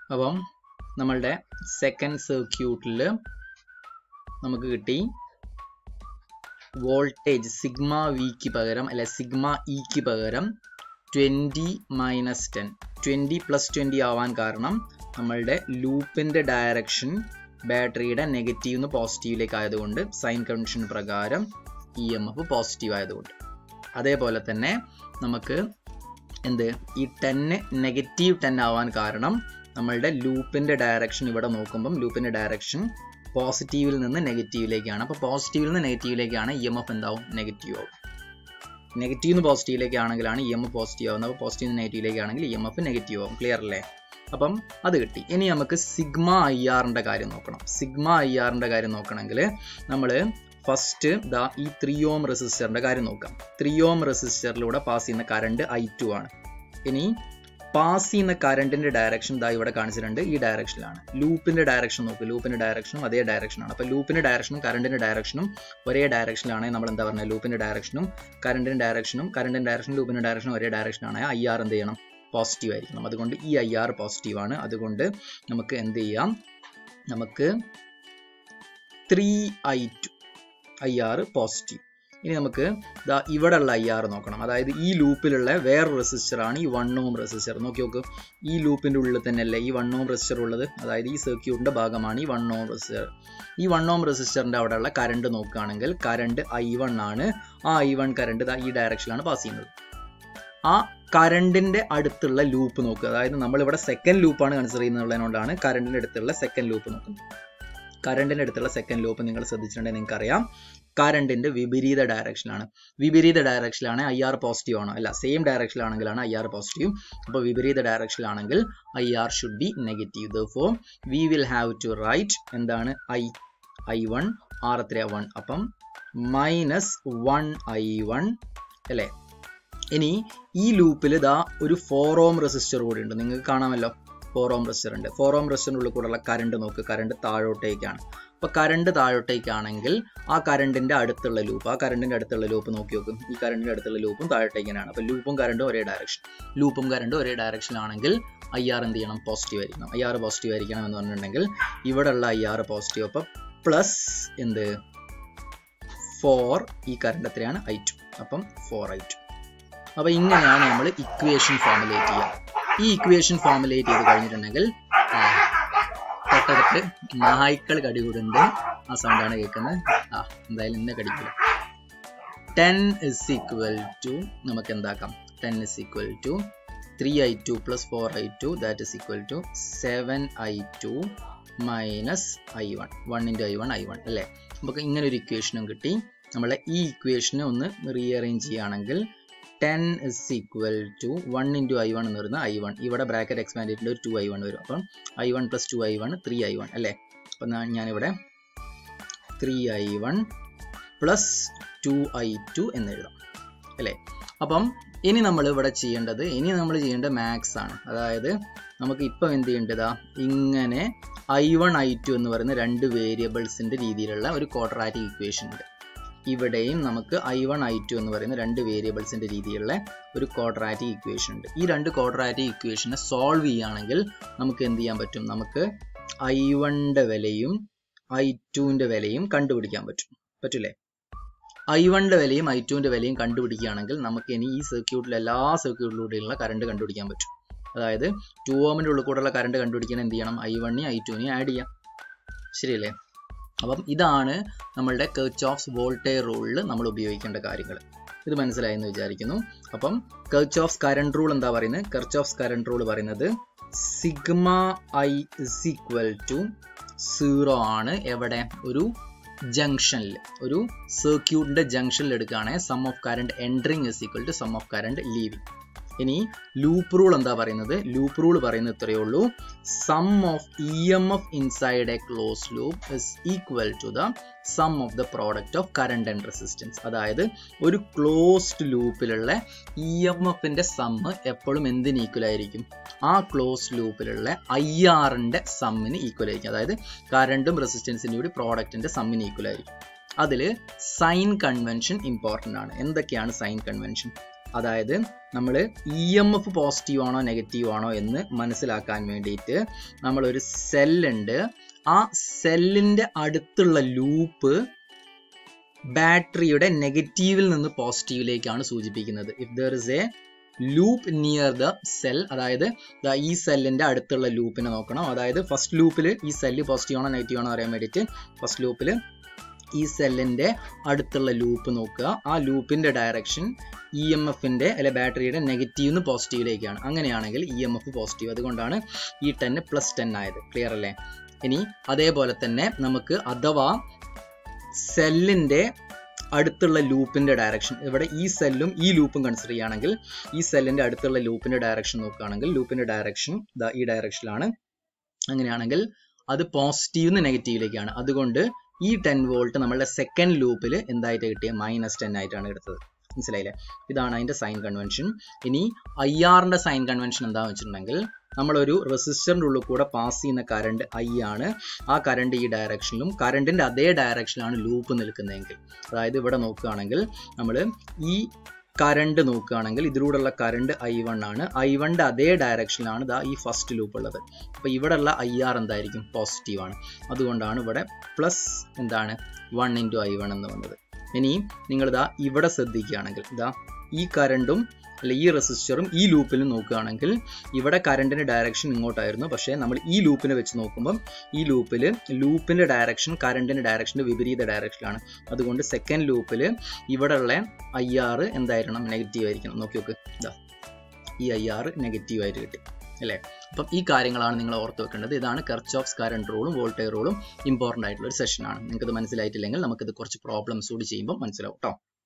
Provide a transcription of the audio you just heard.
അപ്പം നമ്മളുടെ സെക്കൻഡ് സർക്യൂട്ടിൽ നമുക്ക് കിട്ടി വോൾട്ടേജ് സിഗ്മ വിക്ക് പകരം അല്ലെ സിഗ്മ ഇക്ക് പകരം twenty minus ten twenty plus twenty ആവാൻ കാരണം നമ്മളുടെ ലൂപ്പിൻ്റെ ഡയറക്ഷൻ ബാറ്ററിയുടെ നെഗറ്റീവ് നിന്ന് പോസിറ്റീവിലേക്ക് ആയതുകൊണ്ട് സൈൻ കൺവെൻഷൻ പ്രകാരം ഇ എം എഫ് പോസിറ്റീവ് ആയതുകൊണ്ട് അതേപോലെ തന്നെ നമുക്ക് എന്ത് ഈ ടെന്ന് നെഗറ്റീവ് ടെൻ ആവാൻ കാരണം നമ്മളുടെ ലൂപ്പിൻ്റെ ഡയറക്ഷൻ ഇവിടെ നോക്കുമ്പം ലൂപ്പിൻ്റെ ഡയറക്ഷൻ പോസിറ്റീവിൽ നിന്ന് നെഗറ്റീവിലേക്കാണ് അപ്പോൾ പോസിറ്റീവിൽ നിന്ന് നെഗറ്റീവിലേക്കാണ് ഇ എം എഫ് എന്താവും നെഗറ്റീവ് ആവും നെഗറ്റീവ് നിന്ന് പോസിറ്റീവിലേക്ക് ആണെങ്കിലാണ് ഇ എം എഫ് പോസിറ്റീവ് ആവുന്നത് അപ്പോൾ പോസിറ്റീവ് നിന്ന് നെഗറ്റീവിലേക്ക് ആണെങ്കിൽ ഇ എം എഫ് നെഗറ്റീവ് ആവും ക്ലിയർ അല്ലേ അപ്പം അത് കിട്ടി ഇനി നമുക്ക് സിഗ്മ ഐ ആറിൻ്റെ കാര്യം നോക്കണം സിഗ്മ ഐ ആറിൻ്റെ കാര്യം നോക്കണമെങ്കിൽ നമ്മൾ ഫസ്റ്റ് ദാ ഈ ത്രീ ഓം റെസിസ്റ്ററിൻ്റെ കാര്യം നോക്കാം ത്രീ ഓം റെസിസ്റ്ററിലൂടെ പാസ് ചെയ്യുന്ന കറണ്ട് ഐ ടു ആണ് ഇനി പാസ് ചെയ്യുന്ന കറണ്ടിന്റെ ഡയറക്ഷൻ ദാ ഇവിടെ കാണിച്ചിട്ടുണ്ട് ഈ ഡയറക്ഷനിലാണ് ലൂപ്പിന്റെ ഡയറക്ഷൻ നോക്ക് ലൂപ്പിന്റെ ഡയറക്ഷനും അതേ ഡയറക്ഷനാണ് അപ്പോൾ ലൂപ്പിന്റെ ഡയറക്ഷനും കറണ്ടിന്റെ ഡയറക്ഷനും ഒരേ ഡയറക്ഷനിലാണ് നമ്മൾ എന്താ പറയുക ലൂപ്പിന്റെ ഡയറക്ഷനും കറണ്ടിന്റെ ഡയറക്ഷനും കറണ്ടിന്റെ ഡയറക്ഷനും ലൂപ്പിന്റെ ഡയറക്ഷനും ഒരേ ഡയറക്ഷനാണ് ഐ ആർ എന്ത് ചെയ്യണം പോസിറ്റീവ് ആയിരിക്കണം അതുകൊണ്ട് ഈ ഐ ആർ പോസിറ്റീവ് ആണ് അതുകൊണ്ട് നമുക്ക് എന്ത് ചെയ്യാം നമുക്ക് three I two I R positive ഇനി നമുക്ക് ദാ ഇവിടെയുള്ള ഐ ആർ നോക്കണം അതായത് ഈ ലൂപ്പിലുള്ള വേറെ റെസിസ്റ്റർ ആണ് ഈ വൺ ഓം റെസിസ്റ്റർ നോക്കി നോക്ക് ഈ ലൂപ്പിന്റെ ഉള്ളിൽ തന്നെയല്ലേ ഈ വൺ ഓം റെസിസ്റ്റർ ഉള്ളത് അതായത് ഈ സർക്യൂട്ടിന്റെ ഭാഗമാണ് ഈ വൺ ഓം റെസിസ്റ്റർ ഈ വൺ ഓം റെസിസ്റ്ററിന്റെ അവിടെയുള്ള കറണ്ട് നോക്കുകയാണെങ്കിൽ കറണ്ട് ഐ വൺ ആണ് ആ ഐ വൺ കറണ്ട് ഈ ഡയറക്ഷനിലാണ് പാസ് ചെയ്യുന്നത് ആ കറണ്ടിന്റെ അടുത്തുള്ള ലൂപ്പ് നോക്കുക അതായത് നമ്മൾ ഇവിടെ സെക്കൻഡ് ലൂപ്പാണ് കൺസിഡർ ചെയ്യുന്നതുകൊണ്ടാണ് കറണ്ടിന്റെ അടുത്തുള്ള സെക്കൻഡ് ലൂപ്പ് നോക്കുന്നത് കറണ്ടിന്റെ അടുത്തുള്ള സെക്കൻഡ് ലൂപ്പ് നിങ്ങൾ ശ്രദ്ധിച്ചിട്ടുണ്ടെങ്കിൽ നിങ്ങൾക്ക് അറിയാം കറണ്ടിന്റെ വിപരീത ഡയറക്ഷനിലാണ് വിപരീത ഡയറക്ഷനിലാണ് ഐ ആർ പോസിറ്റീവ് ആണോ അല്ല സെയിം ഡയറക്ഷനിലാണെങ്കിലാണ് ഐ ആർ പോസിറ്റീവ് അപ്പോൾ വിപരീത ഡയറക്ഷനിലാണെങ്കിൽ I R should be negative therefore we will have to write എന്താണ് ഐ ഐ വൺ ആർ എത്ര വൺ അപ്പം മൈനസ് വൺ ഐ വൺ അല്ലേ ഇനി ഈ ലൂപ്പിൽ ഇതാ ഒരു ഫോർ ഓം റെസിസ്റ്റർ കൂടി ഉണ്ട് നിങ്ങൾക്ക് കാണാമല്ലോ ഫോർ ഓം റെസിസ്റ്റർ ഉണ്ട് ഫോർ ഓം റെസിസ്റ്ററിനുള്ളിൽ കൂടെയുള്ള കറണ്ട് നോക്ക് കറണ്ട് താഴോട്ടേക്കാണ് അപ്പോൾ കറണ്ട് താഴോട്ടേക്കാണെങ്കിൽ ആ കറണ്ടിന്റെ അടുത്തുള്ള ലൂപ്പ് ആ കറണ്ടിന്റെ അടുത്തുള്ള ലൂപ്പ് നോക്കി നോക്കും ഈ കറണ്ടിന്റെ അടുത്തുള്ള ലൂപ്പും താഴോട്ടേക്കാണ് അപ്പോൾ ലൂപ്പും കറണ്ടും ഒരേ ഡയറക്ഷൻ ലൂപ്പും കറണ്ടും ഒരേ ഡയറക്ഷനിലാണെങ്കിൽ ഐ ആർ എന്ത് ചെയ്യണം പോസിറ്റീവ് ആയിരിക്കണം ഐ ആർ പോസിറ്റീവ് ആയിരിക്കണം എന്ന് പറഞ്ഞിട്ടുണ്ടെങ്കിൽ ഇവിടെയുള്ള ഐ ആർ പോസിറ്റീവ് അപ്പോൾ പ്ലസ് എന്ത് ഫോർ ഈ കറണ്ട് എത്രയാണ് ഐ ടു അപ്പം ഫോർ ഐ ടു അപ്പോൾ ഇങ്ങനെയാണ് നമ്മൾ ഇക്വേഷൻ ഫോമുലേറ്റ് ചെയ്യുക ഈ ഇക്വേഷൻ ഫോമുലേറ്റ് ചെയ്ത് കഴിഞ്ഞിട്ടുണ്ടെങ്കിൽ തൊട്ടടുത്ത് നായ്ക്കൾ കടികൂടുണ്ട് ആ സൗണ്ടാണ് കേൾക്കുന്നത് ആ എന്തായാലും ഇന്ന് കടിക്കില്ല ടെൻ ഇസ് ഈക്വൽ ടു നമുക്ക് എന്താക്കാം ten is equal to three I two plus four I two that is equal to seven I two minus I one one into I one I one അല്ലേ നമുക്ക് ഇങ്ങനെ ഒരു ഇക്വേഷനും കിട്ടി നമ്മളെ ഈ ഇക്വേഷനെ ഒന്ന് റീഅറേഞ്ച് ചെയ്യുകയാണെങ്കിൽ ten is equal to one into I one എന്ന് പറയുന്നത് ഐ വൺ ഇവിടെ ബ്രാക്കറ്റ് എക്സ്പാൻഡ് ചെയ്തിട്ട് ഒരു ടു ഐ വൺ വരും അപ്പം I one plus two I one three I one അല്ലേ അപ്പം ഞാനിവിടെ three I one plus two I two എന്ന് എഴുതാം അല്ലേ അപ്പം ഇനി നമ്മൾ ഇവിടെ ചെയ്യേണ്ടത് ഇനി നമ്മൾ ചെയ്യേണ്ടത് മാത്സ് ആണ് അതായത് നമുക്ക് ഇപ്പം എന്ത് ചെയ്യേണ്ടതാ ഇങ്ങനെ ഐ വൺ ഐ ടു എന്ന് പറയുന്ന രണ്ട് വേരിയബിൾസിൻ്റെ രീതിയിലുള്ള ഒരു ക്വാഡ്രാറ്റിക് ഇക്വേഷൻ ഉണ്ട് ഇവിടെയും നമുക്ക് ഐ വൺ ഐ ടു എന്ന് പറയുന്ന രണ്ട് വേരിയബിൾസിൻ്റെ രീതിയിലുള്ള ഒരു ക്വാഡ്രാറ്റിക് ഇക്വേഷൻ ഉണ്ട് ഈ രണ്ട് ക്വാഡ്രാറ്റിക് ഇക്വേഷനെ സോൾവ് ചെയ്യുകയാണെങ്കിൽ നമുക്ക് എന്ത് ചെയ്യാൻ പറ്റും നമുക്ക് ഐ വണ്ണിൻ്റെ വിലയും ഐ ടുവിൻ്റെ വിലയും കണ്ടുപിടിക്കാൻ പറ്റും പറ്റില്ലേ ഐ വണ്ണിൻ്റെ വിലയും ഐ ടുവിൻ്റെ വിലയും കണ്ടുപിടിക്കുകയാണെങ്കിൽ നമുക്ക് ഇനി ഈ സർക്യൂട്ടിൽ എല്ലാ സർക്യൂട്ടിലൂടെയുള്ള കറണ്ട് കണ്ടുപിടിക്കാൻ പറ്റും അതായത് ടു ഓമിൻ്റെ ഉള്ളിൽ കൂടെയുള്ള കറണ്ട് കണ്ടുപിടിക്കാൻ എന്ത് ചെയ്യണം ഐ വണ്ണിനെയും ഐ ടുവിനെയും ആഡ് ചെയ്യാം ശരിയല്ലേ അപ്പം ഇതാണ് നമ്മളുടെ കെർച്ച് ഓഫ്സ് വോൾട്ടേർ റൂളിൽ നമ്മൾ ഉപയോഗിക്കേണ്ട കാര്യങ്ങൾ ഇത് മനസ്സിലായെന്ന് വിചാരിക്കുന്നു അപ്പം കെർച്ച് ഓഫ്സ് കറണ്ട് റൂൾ എന്താ പറയുന്നത് കെർച്ച് ഓഫ്സ് കറണ്ട് റൂൾ പറയുന്നത് sigma I is equal to zero ആണ് എവിടെ ഒരു ജംഗ്ഷനിൽ ഒരു സർക്യൂട്ടിന്റെ ജംഗ്ഷനിൽ എടുക്കുകയാണെങ്കിൽ sum of current entering is equal to sum of current leaving ഇനി ലൂപ്പ് റൂൾ എന്താ പറയുന്നത് ലൂപ്പ് റൂൾ പറയുന്നത് ഇത്രയേ ഉള്ളൂ sum of E M F inside a close loop is equal to the sum of the product of current and resistance അതായത് ഒരു closed ലൂപ്പിലുള്ള E M എഫിന്റെ സമ്മ് എപ്പോഴും എന്തിന് ഈക്വൽ ആയിരിക്കും ആ ക്ലോസ് ലൂപ്പിലുള്ള ഐ ആറിന്റെ സമ്മിന് ഈക്വൽ ആയിരിക്കും അതായത് കറണ്ടും റെസിസ്റ്റൻസിന്റെ കൂടി പ്രോഡക്റ്റിന്റെ സമ്മിന് ഈക്വൽ ആയിരിക്കും അതിൽ സൈൻ കൺവെൻഷൻ ഇമ്പോർട്ടൻ്റ് ആണ് എന്തൊക്കെയാണ് സൈൻ കൺവെൻഷൻ അതായത് നമ്മൾ ഇ എം എഫ് പോസിറ്റീവ് ആണോ നെഗറ്റീവ് ആണോ എന്ന് മനസ്സിലാക്കാൻ വേണ്ടിയിട്ട് നമ്മളൊരു സെല്ലുണ്ട് ആ സെല്ലിന്റെ അടുത്തുള്ള ലൂപ്പ് ബാറ്ററിയുടെ നെഗറ്റീവിൽ നിന്ന് പോസിറ്റീവിലേക്കാണ് സൂചിപ്പിക്കുന്നത് if there is a loop near the cell അതായത് ദാ ഈ സെല്ലിന്റെ അടുത്തുള്ള ലൂപ്പിനെ നോക്കണം അതായത് ഫസ്റ്റ് ലൂപ്പിൽ ഈ സെല്ല് പോസിറ്റീവ് ആണോ നെഗറ്റീവ് ആണോ അറിയാൻ വേണ്ടിയിട്ട് ഫസ്റ്റ് ലൂപ്പിൽ ഈ സെല്ലിന്റെ അടുത്തുള്ള ലൂപ്പ് നോക്കുക ആ ലൂപ്പിന്റെ ഡയറക്ഷൻ ഇ എം എഫിന്റെ അല്ലെ ബാറ്ററിയുടെ നെഗറ്റീവ് നിന്ന് പോസിറ്റീവിലേക്കാണ് അങ്ങനെയാണെങ്കിൽ ഇ എം എഫ് പോസിറ്റീവ് അതുകൊണ്ടാണ് ഈ ടെൻ പ്ലസ് ടെൻ ആയത് ക്ലിയർ അല്ലേ ഇനി അതേപോലെ തന്നെ നമുക്ക് അഥവാ സെല്ലിന്റെ അടുത്തുള്ള ലൂപ്പിന്റെ ഡയറക്ഷൻ ഇവിടെ ഈ സെല്ലും ഈ ലൂപ്പും കൺസിഡർ ചെയ്യുകയാണെങ്കിൽ ഈ സെല്ലിന്റെ അടുത്തുള്ള ലൂപ്പിന്റെ ഡയറക്ഷൻ നോക്കുകയാണെങ്കിൽ ലൂപ്പിന്റെ ഡയറക്ഷൻ ഈ ഡയറക്ഷനിലാണ് അങ്ങനെയാണെങ്കിൽ അത് പോസിറ്റീവ് നെഗറ്റീവിലേക്കാണ് അതുകൊണ്ട് ഈ ടെൻ വോൾട്ട് നമ്മളുടെ സെക്കൻഡ് ലൂപ്പിൽ എന്തായിട്ട് കിട്ടിയ മൈനസ് ടെൻ ആയിട്ടാണ് എടുത്തത് മനസ്സിലായില്ലേ ഇതാണ് അതിന്റെ സൈൻ കൺവെൻഷൻ ഇനി ഐ ആറിന്റെ സൈൻ കൺവെൻഷൻ എന്താണെന്ന് വെച്ചിട്ടുണ്ടെങ്കിൽ നമ്മളൊരു റെസിസ്റ്ററിന്റെ ഉള്ളിൽ കൂടെ പാസ് ചെയ്യുന്ന കറണ്ട് ഐ ആണ് ആ കറണ്ട് ഈ ഡയറക്ഷനിലും കറണ്ടിന്റെ അതേ ഡയറക്ഷനിലാണ് ലൂപ്പ് നിൽക്കുന്നതെങ്കിൽ അതായത് ഇവിടെ നോക്കുകയാണെങ്കിൽ നമ്മൾ ഈ കറണ്ട് നോക്കുകയാണെങ്കിൽ ഇതിലൂടെയുള്ള കറണ്ട് ഐ വൺ ആണ് ഐ വണ്ണിന്റെ അതേ ഡയറക്ഷനിലാണ് ദാ ഈ ഫസ്റ്റ് ലൂപ്പ് ഉള്ളത് അപ്പോൾ ഇവിടെയുള്ള ഐ ആർ എന്തായിരിക്കും പോസിറ്റീവ് ആണ് അതുകൊണ്ടാണ് ഇവിടെ പ്ലസ് എന്താണ് വൺ ഇൻറ്റു ഐ വൺ എന്ന് വന്നത് ഇനി നിങ്ങൾ ഇതാ ഇവിടെ ശ്രദ്ധിക്കുകയാണെങ്കിൽ ഇതാ ഈ കറണ്ടും അല്ല ഈ റെസിസ്റ്ററും ഈ ലൂപ്പിലും നോക്കുകയാണെങ്കിൽ ഇവിടെ കറണ്ടിന്റെ ഡയറക്ഷൻ ഇങ്ങോട്ടായിരുന്നു പക്ഷേ നമ്മൾ ഈ ലൂപ്പിനെ വെച്ച് നോക്കുമ്പോൾ ഈ ലൂപ്പിൽ ലൂപ്പിന്റെ ഡയറക്ഷൻ കറണ്ടിന്റെ ഡയറക്ഷന്റെ വിപരീത ഡയറക്ഷനിലാണ് അതുകൊണ്ട് സെക്കൻഡ് ലൂപ്പിൽ ഇവിടെയുള്ള ഐ ആർ എന്തായിരിക്കണം നെഗറ്റീവ് ആയിരിക്കണം നോക്കി നോക്ക് ഇതാ ഈ ഐ ആർ നെഗറ്റീവ് ആയിട്ട് കിട്ടി അല്ലേ അപ്പം ഈ കാര്യങ്ങളാണ് നിങ്ങൾ ഓർത്ത് വെക്കേണ്ടത് ഇതാണ് കർച്ച് കറണ്ട് റൂളും വോൾട്ടേജ് റൂളും ഇമ്പോർട്ടൻ്റ് ആയിട്ടുള്ള ഒരു സെഷനാണ് നിങ്ങൾക്ക് ഇത് മനസ്സിലായിട്ടില്ലെങ്കിൽ നമുക്കിത് കുറച്ച് പ്രോബ്ലംസ് കൂടി ചെയ്യുമ്പോൾ മനസ്സിലാവും കേട്ടോ